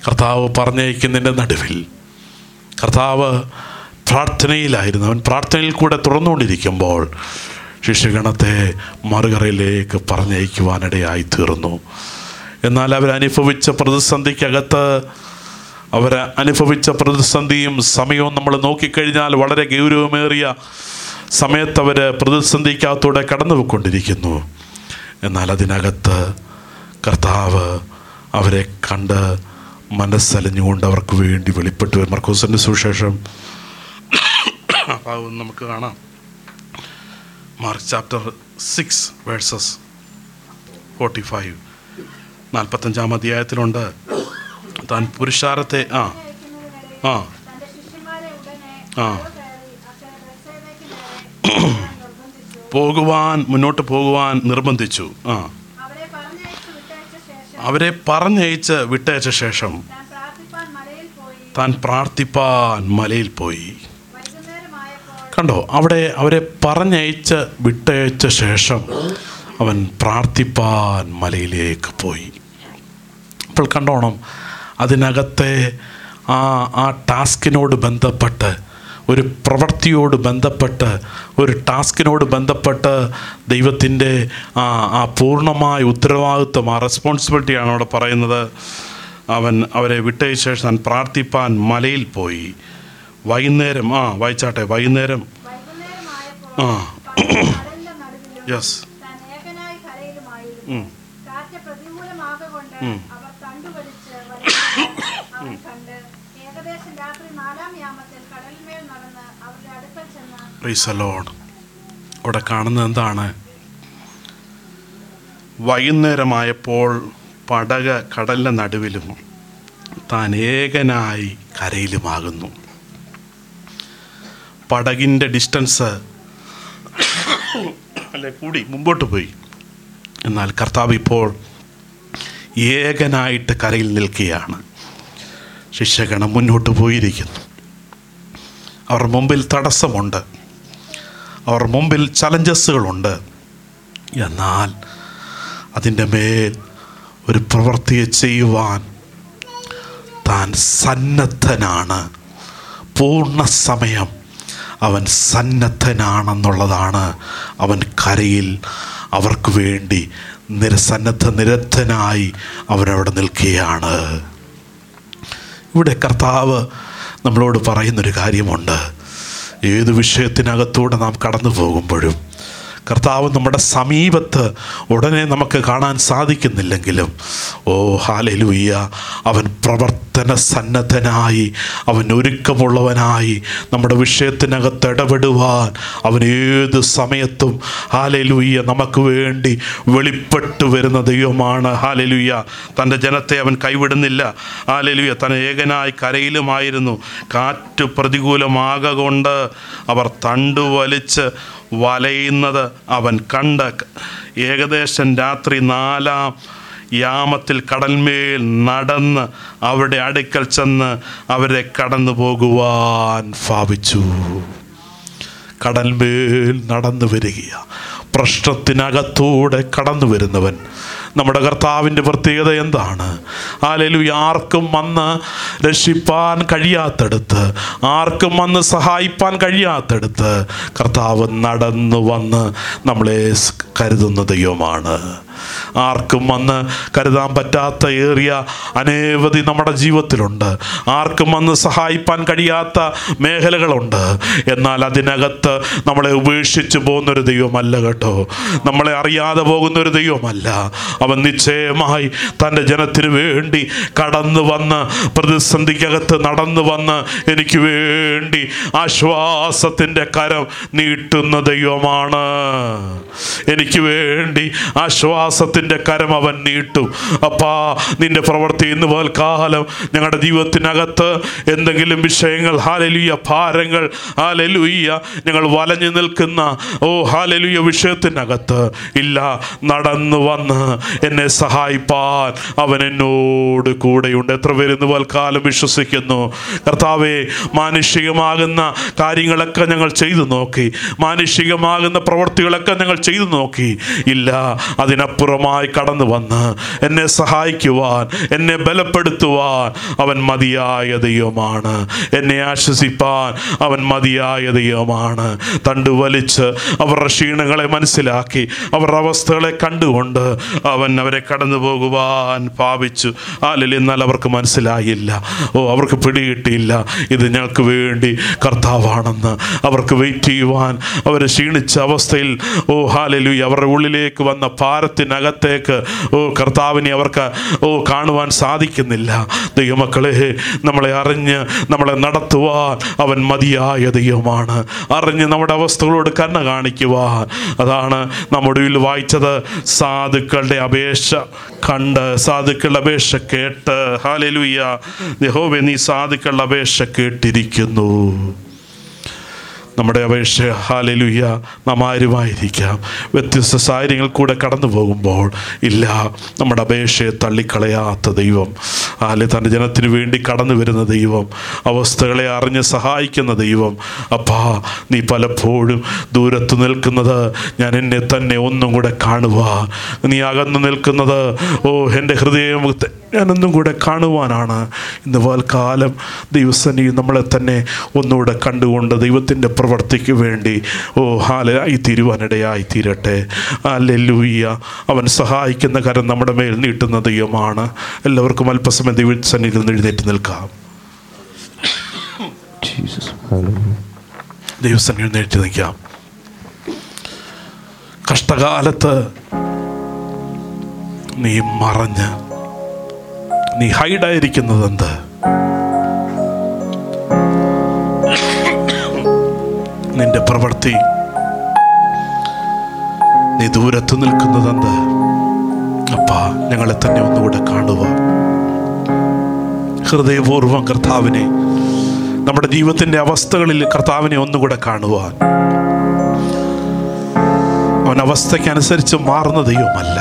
S1: കർത്താവ് പറഞ്ഞയക്കുന്നതിൻ്റെ നടുവിൽ കർത്താവ് പ്രാർത്ഥനയിലായിരുന്നു അവൻ പ്രാർത്ഥനയിൽ കൂടെ തുറന്നുകൊണ്ടിരിക്കുമ്പോൾ ശിഷ്യഗണത്തെ മറുകരയിലേക്ക് പറഞ്ഞയക്കുവാനിടയായി തീർന്നു എന്നാൽ അവരനുഭവിച്ച പ്രതിസന്ധിക്കകത്ത് അവർ അനുഭവിച്ച പ്രതിസന്ധിയും സമയവും നമ്മൾ നോക്കിക്കഴിഞ്ഞാൽ വളരെ ഗൗരവമേറിയ സമയത്ത് അവർ പ്രതിസന്ധിക്കകത്തൂടെ കടന്നു പോയിക്കൊണ്ടിരിക്കുന്നു എന്നാൽ അതിനകത്ത് കർത്താവ് അവരെ കണ്ട് മനസ്സലിഞ്ഞുകൊണ്ട് അവർക്ക് വേണ്ടി വെളിപ്പെട്ടു വരും മർക്കോസിൻ്റെ സുവിശേഷം ആ ഭാഗം നമുക്ക് കാണാം Mark chapter six verses forty five നാൽപ്പത്തഞ്ചാം അധ്യായത്തിലുണ്ട് താൻ പുരുഷാരത്തെ ആ
S2: അയക്കുന്നതിനിടയിൽ
S1: ആ
S2: തന്റെ ശിഷ്യന്മാരെ ഉടനെ
S1: ആ.
S2: പടവ് കയറി അക്കരെ ബethsaidയ്ക്ക് നേരെ നിർബന്ധിച്ചു
S1: പോകുവാൻ മുന്നോട്ട് പോകുവാൻ നിർബന്ധിച്ചു ആ
S2: അവരെ പറഞ്ഞയച്ചു വിട്ടയച്ച ശേഷം
S1: അവരെ പറഞ്ഞയച്ച് വിട്ടയച്ച ശേഷം
S2: താൻ പ്രാർത്ഥിപ്പാൻ മലയിൽ പോയി
S1: താൻ പ്രാർത്ഥിപ്പാൻ മലയിൽ പോയി
S2: വൈകുന്നേരമായപ്പോൾ
S1: കണ്ടോ അവിടെ അവരെ പറഞ്ഞയച്ച് വിട്ടയച്ച ശേഷം അവൻ പ്രാർത്ഥിപ്പാൻ മലയിലേക്ക് പോയി അപ്പോൾ കണ്ടോണം അതിനകത്തെ ആ ആ ടാസ്കിനോട് ബന്ധപ്പെട്ട് ഒരു പ്രവൃത്തിയോട് ബന്ധപ്പെട്ട് ഒരു ടാസ്കിനോട് ബന്ധപ്പെട്ട് ദൈവത്തിൻ്റെ ആ ആ പൂർണ്ണമായ ഉത്തരവാദിത്വം ആ റെസ്പോൺസിബിലിറ്റിയാണ് അവിടെ പറയുന്നത് അവൻ അവരെ വിട്ടയച്ച ശേഷം താൻ പ്രാർത്ഥിപ്പാൻ മലയിൽ പോയി വൈകുന്നേരം ആ വായിച്ചാട്ടെ വൈകുന്നേരം
S2: വൈകുന്നേരമായപ്പോൾ
S1: ആ.
S2: കടലിന്റെ നടുവിലും
S1: യെസ്
S2: താൻ ഏകനായി കരയിലുമായിരുന്നു കാറ്റ് പ്രതികൂലമാകൊണ്ട് അവർ കണ്ടുവലിച്ച് വലിക്കുന്നത് അവൻ കണ്ട് ഏകദേശം രാത്രി നാലാം യാമത്തിൽ കടലിന്മേൽ നടന്ന് അവരുടെ അടുക്കൽ ചെന്ന്
S1: പ്രീസലോൺ ഇവിടെ കാണുന്നത് എന്താണ് വൈകുന്നേരമായപ്പോൾ പടക കടലിൻ്റെ നടുവിലും താൻ ഏകനായി കരയിലുമാകുന്നു പടകിൻ്റെ ഡിസ്റ്റൻസ് അല്ലെ കൂടി മുമ്പോട്ട് പോയി എന്നാൽ കർത്താവ് ഇപ്പോൾ ഏകനായിട്ട് കരയിൽ നിൽക്കുകയാണ് ശിഷ്യഗണം മുന്നോട്ട് പോയിരിക്കുന്നു അവർ മുമ്പിൽ തടസ്സമുണ്ട് അവർ മുമ്പിൽ ചലഞ്ചസുകളുണ്ട് എന്നാൽ അതിൻ്റെ മേൽ ഒരു പ്രവൃത്തിയെ ചെയ്യുവാൻ താൻ സന്നദ്ധനാണ് പൂർണ്ണ സമയം അവൻ സന്നദ്ധനാണെന്നുള്ളതാണ് അവൻ കരയിൽ അവർക്ക് വേണ്ടി നിരസന്നദ്ധ നിരദ്ധനായി അവനവിടെ നിൽക്കുകയാണ് ഇവിടെ കർത്താവ് നമ്മളോട് പറയുന്നൊരു കാര്യമുണ്ട് ഏത് വിഷയത്തിനകത്തൂടെ നാം കടന്നു പോകുമ്പോഴും കർത്താവ് നമ്മുടെ സമീപത്ത് ഉടനെ നമുക്ക് കാണാൻ സാധിക്കുന്നില്ലെങ്കിലും ഓ ഹാലലുയ്യ അവൻ പ്രവർത്തന സന്നദ്ധനായി അവൻ ഒരുക്കമുള്ളവനായി നമ്മുടെ വിഷയത്തിനകത്ത് ഇടപെടുവാൻ അവൻ ഏത് സമയത്തും ഹാലലുയ്യ നമുക്ക് വേണ്ടി വെളിപ്പെട്ടു വരുന്ന ദൈവമാണ് ഹാലലുയ്യ തൻ്റെ ജനത്തെ അവൻ കൈവിടുന്നില്ല ഹാലലുയ്യ തൻ ഏകനായി കരയിലുമായിരുന്നു കാറ്റ് പ്രതികൂലമാകൊണ്ട് അവർ തണ്ടുവലിച്ച് വലയുന്നത് അവൻ കണ്ട ഏകദേശം രാത്രി നാലാം യാമത്തിൽ കടൽമേൽ നടന്ന് അവരുടെ അടുക്കൽ ചെന്ന് അവരെ കടന്നു പോകുവാൻ ഭാവിച്ചു കടൽമേൽ നടന്നു വരികയാണ് പ്രശ്നത്തിനകത്തൂടെ കടന്നു വരുന്നവൻ നമ്മുടെ കർത്താവിൻ്റെ പ്രത്യേകത എന്താണ് ആലലു ആർക്കും വന്ന് രക്ഷിപ്പാൻ കഴിയാത്തടുത്ത് ആർക്കും വന്ന് സഹായിപ്പാൻ കഴിയാത്തടുത്ത് കർത്താവ് നടന്നു വന്ന് നമ്മളെ സ് കരുതുന്ന ദൈവമാണ് ആർക്കും വന്ന് കരുതാൻ പറ്റാത്ത ഏറിയ അനവധി നമ്മുടെ ജീവിതത്തിലുണ്ട് ആർക്കും വന്ന് സഹായിപ്പാൻ കഴിയാത്ത മേഖലകളുണ്ട് എന്നാൽ അതിനകത്ത് നമ്മളെ ഉപേക്ഷിച്ച് പോകുന്നൊരു ദൈവമല്ല കേട്ടോ നമ്മളെ അറിയാതെ പോകുന്നൊരു ദൈവമല്ല അവൻ നിശ്ചയമായി തൻ്റെ ജനത്തിന് വേണ്ടി കടന്നു വന്ന് പ്രതിസന്ധിക്കകത്ത് നടന്നു വന്ന് എനിക്ക് വേണ്ടി ആശ്വാസത്തിൻ്റെ കരം നീട്ടുന്ന ദൈവമാണ് എനിക്ക് വേണ്ടി ആശ്വാസത്തിൻ്റെ കരം അവൻ നീട്ടും അപ്പാ നിന്റെ പ്രവൃത്തി ഇന്ന് പോൽക്കാലം ഞങ്ങളുടെ ജീവിതത്തിനകത്ത് എന്തെങ്കിലും വിഷയങ്ങൾ ഹാലലുയ്യ ഭാരങ്ങൾ ഹാലലുയ്യ ഞങ്ങൾ വലഞ്ഞു നിൽക്കുന്ന ഓ ഹാലലുയ്യ വിഷയത്തിനകത്ത് ഇല്ല നടന്നു വന്ന് എന്നെ സഹായിപ്പാൻ അവൻ എന്നോട് കൂടെയുണ്ട് എത്ര പേര് ഇന്ന് പോൽക്കാലം വിശ്വസിക്കുന്നു കർത്താവെ മാനുഷികമാകുന്ന കാര്യങ്ങളൊക്കെ ഞങ്ങൾ ചെയ്തു നോക്കി മാനുഷികമാകുന്ന പ്രവൃത്തികളൊക്കെ ഞങ്ങൾ ചെയ്തു നോക്കി ഇല്ല അതിനപ്പുറം മനഃപൂർവ്വമായി കടന്നു വന്ന് എന്നെ സഹായിക്കുവാൻ എന്നെ ബലപ്പെടുത്തുവാൻ അവൻ മതിയായ ദൈവമാണ് എന്നെ ആശ്വസിപ്പാൻ അവൻ മതിയായ ദൈവമാണ് തണ്ടു വലിച്ച് അവരുടെ ക്ഷീണങ്ങളെ മനസ്സിലാക്കി അവരുടെ അവസ്ഥകളെ കണ്ടുകൊണ്ട് അവൻ അവരെ കടന്നു പോകുവാൻ ഭാവിച്ചു ആലിൽ എന്നാൽ അവർക്ക് മനസ്സിലായില്ല ഓ അവർക്ക് പിടികിട്ടിയില്ല ഇത് ഞങ്ങൾക്ക് വേണ്ടി കർത്താവാണെന്ന് അവർക്ക് വെയിറ്റ് ചെയ്യുവാൻ അവർ ക്ഷീണിച്ച അവസ്ഥയിൽ ഓ ഹാലലു അവരുടെ ഉള്ളിലേക്ക് വന്ന ഭാരത്തിനകത്തേക്ക് ഓ കർത്താവിനെ അവർക്ക് ഓ കാണുവാൻ സാധിക്കുന്നില്ല ദൈവമക്കളെ നമ്മളെ അറിഞ്ഞ് നമ്മളെ നടത്തുവാൻ അവൻ മതിയായ ദൈവമാണ് അറിഞ്ഞ് നമ്മുടെ അവസ്ഥകളോട് കണ്ണ കാണിക്കുവാൻ അതാണ് നമ്മുടെ ഉള്ളിൽ വായിച്ചത് സാധുക്കളുടെ അപേക്ഷ കണ്ട് സാധുക്കളുടെ അപേക്ഷ കേട്ട് ഹാലലുയ്യ യഹോവേ നീ സാധുക്കളുടെ അപേക്ഷ കേട്ടിരിക്കുന്നു നമ്മുടെ അപേക്ഷ ഹാലലുയ്യ നാം ആരുമായിരിക്കാം വ്യത്യസ്ത സാഹചര്യങ്ങൾ കൂടെ കടന്നു പോകുമ്പോൾ ഇല്ല നമ്മുടെ അപേക്ഷയെ തള്ളിക്കളയാത്ത ദൈവം ഹാലെ തൻ്റെ ജനത്തിന് വേണ്ടി കടന്നു വരുന്ന ദൈവം അവസ്ഥകളെ അറിഞ്ഞ് സഹായിക്കുന്ന ദൈവം അപ്പാ നീ പലപ്പോഴും ദൂരത്ത് നിൽക്കുന്നത് ഞാൻ എന്നെ തന്നെ ഒന്നും കൂടെ കാണുവാൻ നീ അകന്നു നിൽക്കുന്നത് ഓ എൻ്റെ ഹൃദയം ഞാനൊന്നും കൂടെ കാണുവാനാണ് ഇന്ന് കാലം ദൈവസനി നമ്മളെ തന്നെ ഒന്നുകൂടെ കണ്ടുകൊണ്ട് ദൈവത്തിൻ്റെ പ്രവർത്തിക്ക് വേണ്ടി ഓ ഹാലായി തീരുവാനിടയായി തീരട്ടെ അല്ലെല്ലൂയ്യ അവൻ സഹായിക്കുന്ന കരം നമ്മുടെ മേൽ നീട്ടുന്ന ദൈവമാണ് എല്ലാവർക്കും അല്പസമയം ദൈവസന്നിധിയിൽ നിന്ന് എഴുന്നേറ്റ് നിൽക്കാം
S3: Jesus. Hallelujah.
S1: ദൈവസന്നിധിയിൽ എഴുന്നേറ്റ് നിൽക്കാം കഷ്ടകാലത്ത് നീ മറഞ്ഞ് നീ ഹൈഡായിരിക്കുന്നത് എന്ത് നിന്റെ പ്രവൃത്തി നീ ദൂരത്ത് നിൽക്കുന്നത് എന്ത് അപ്പാ ഞങ്ങളെ തന്നെ ഒന്നുകൂടെ കാണുക ഹൃദയപൂർവ്വം കർത്താവിനെ നമ്മുടെ ജീവിതത്തിന്റെ അവസ്ഥകളിൽ കർത്താവിനെ ഒന്നുകൂടെ കാണുവാൻ അവൻ അവസ്ഥയ്ക്കനുസരിച്ച് മാറുന്ന ദൈവമല്ല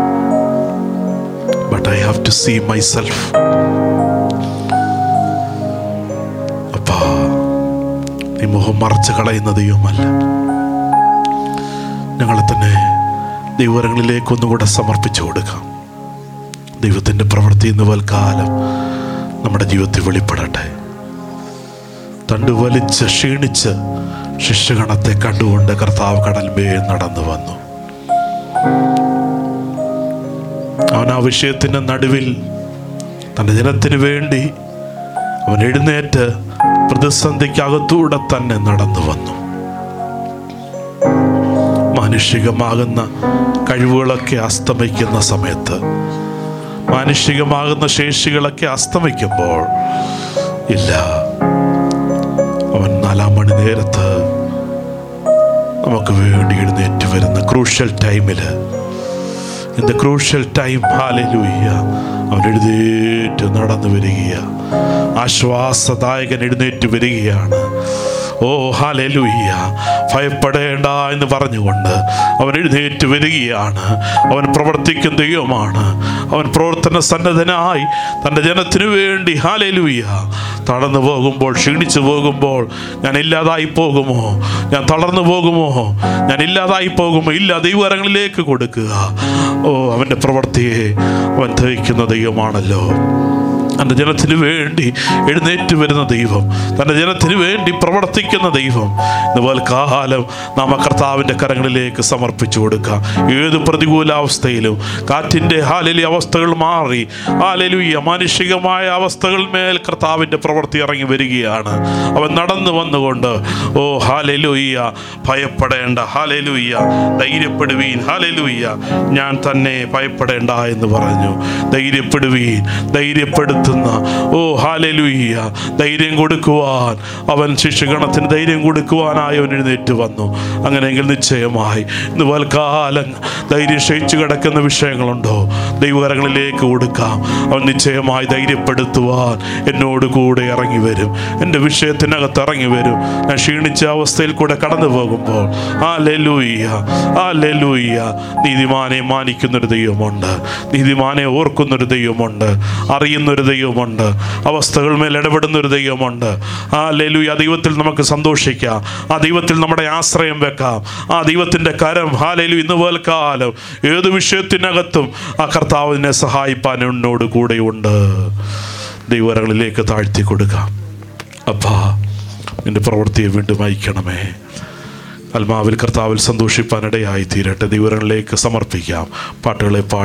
S1: but I have to see my self അപ്പാ നീ മുഖം മറച്ച് കളയുന്ന ദൈവമല്ല ഞങ്ങളെ തന്നെ ദൈവങ്ങളിലേക്ക് ഒന്നുകൂടെ സമർപ്പിച്ചു കൊടുക്കാം ദൈവത്തിൻ്റെ പ്രവൃത്തി ഇന്ന് വൽക്കാലം നമ്മുടെ ജീവിതത്തിൽ വെളിപ്പെടട്ടെ തണ്ടു വലിച്ച് ക്ഷീണിച്ച് ശിഷ്യഗണത്തെ കണ്ടുകൊണ്ട് കർത്താവ് കടൽമേൽ നടന്നു വന്നു അവൻ ആ വിഷയത്തിൻ്റെ നടുവിൽ തൻ്റെ ജനത്തിന് വേണ്ടി അവൻ എഴുന്നേറ്റ് പ്രതിസന്ധിക്കകത്തൂടെ തന്നെ നടന്നു വന്നു മാനുഷികമാകുന്ന കഴിവുകളൊക്കെ അസ്തമിക്കുന്ന സമയത്ത് മാനുഷികമാകുന്ന ശേഷികളൊക്കെ അസ്തമിക്കുമ്പോൾ ഇല്ല അവൻ നാലാം മണി നേരത്ത് നമുക്ക് വേണ്ടി എഴുന്നേറ്റ് വരുന്ന ക്രൂഷ്യൽ ടൈമിൽ ഇൻ ദ ക്രൂഷ്യൽ ടൈം ഹാലലൂയ്യ അവൻ എഴുന്നേറ്റ് നടന്നു വരികയ ആശ്വാസദായകൻ എഴുന്നേറ്റ് വരികയാണ് ഓ ഹാലലൂയ്യ ഭയപ്പെടേണ്ട എന്ന് പറഞ്ഞുകൊണ്ട് അവൻ എഴുന്നേറ്റ് വരികയാണ് അവൻ പ്രവർത്തിക്കുന്ന ദൈവമാണ് അവൻ പ്രവർത്തന സന്നദ്ധനായി തൻ്റെ ജനത്തിനു വേണ്ടി ഹാലലൂയ്യ തളർന്നു പോകുമ്പോൾ ക്ഷീണിച്ചു പോകുമ്പോൾ ഞാൻ ഇല്ലാതായി പോകുമോ ഞാൻ തളർന്നു പോകുമോ ഞാൻ ഇല്ലാതായി പോകുമോ ഇല്ല ദൈവകരങ്ങളിലേക്ക് കൊടുക്കുക ഓ അവൻ്റെ പ്രവൃത്തിയെ അവൻ ദഹിക്കുന്ന ദൈവമാണല്ലോ തൻ്റെ ജനത്തിന് വേണ്ടി എഴുന്നേറ്റ് വരുന്ന ദൈവം തൻ്റെ ജനത്തിന് വേണ്ടി പ്രവർത്തിക്കുന്ന ദൈവം ഇതുപോലെ കാലം നാം ആ കർത്താവിൻ്റെ കരങ്ങളിലേക്ക് സമർപ്പിച്ചു കൊടുക്കാം ഏത് പ്രതികൂലാവസ്ഥയിലും കാറ്റിൻ്റെ ഹാലലി അവസ്ഥകൾ മാറി ഹാലലുയ്യ മാനുഷികമായ അവസ്ഥകൾ മേൽ കർത്താവിൻ്റെ പ്രവൃത്തി ഇറങ്ങി വരികയാണ് അവൻ നടന്നു വന്നുകൊണ്ട് ഓ ഹാലലുയ്യ ഭയപ്പെടേണ്ട ഹാലലുയ്യ ധൈര്യപ്പെടുവീൻ ഹാലലുയ്യ ഞാൻ തന്നെ ഭയപ്പെടേണ്ട എന്ന് പറഞ്ഞു ധൈര്യപ്പെടുവീൻ ധൈര്യപ്പെടുത്തുന്ന ഓ ഹാലലുയ്യ ധൈര്യം കൊടുക്കുവാൻ അവൻ ശിഷ്യഗണത്തിന് ധൈര്യം കൊടുക്കുവാനായി അവൻ എഴുന്നേറ്റ് വന്നു അങ്ങനെയെങ്കിൽ നിശ്ചയമായി ഇന്ന് വൽക്കാലം ധൈര്യം ക്ഷയിച്ചു കിടക്കുന്ന വിഷയങ്ങളുണ്ടോ ദൈവകരങ്ങളിലേക്ക് കൊടുക്കാം അവൻ നിശ്ചയമായി ധൈര്യപ്പെടുത്തുവാൻ എന്നോട് കൂടെ ഇറങ്ങി വരും എൻ്റെ വിഷയത്തിനകത്ത് ഇറങ്ങി വരും ഞാൻ ക്ഷീണിച്ച അവസ്ഥയിൽ കൂടെ കടന്നു പോകുമ്പോൾ ആ ലെലൂയ്യ ആ ലെലൂയ്യ നീതിമാനെ മാനിക്കുന്നൊരു ദൈവമുണ്ട് നീതിമാനെ ഓർക്കുന്നൊരു ദൈവമുണ്ട് അറിയുന്നൊരു ദൈവമുണ്ട് അവസ്ഥകൾ മേൽ ഇടപെടുന്ന ഒരു ദൈവമുണ്ട് ആ ലേലു ആ ദൈവത്തിൽ നമുക്ക് സന്തോഷിക്കാം ആ ദൈവത്തിൽ നമ്മുടെ ആശ്രയം വെക്കാം ആ ദൈവത്തിൻ്റെ കരം ഹാ ലേലു ഇന്ന് പോൽക്കാലം ഏത് വിഷയത്തിനകത്തും ആ കർത്താവിനെ സഹായിപ്പാൻ എന്നോട് കൂടെയുണ്ട് ദൈവങ്ങളിലേക്ക് താഴ്ത്തി കൊടുക്കാം അപ്പാ നിന്റെ പ്രവൃത്തിയെ വീണ്ടും അയക്കണമേ ആത്മാവിൽ കർത്താവിൽ സന്തോഷിപ്പാനിടയായി തീരട്ടെ ദൈവങ്ങളിലേക്ക് സമർപ്പിക്കാം പാട്ടുകളെ പാടി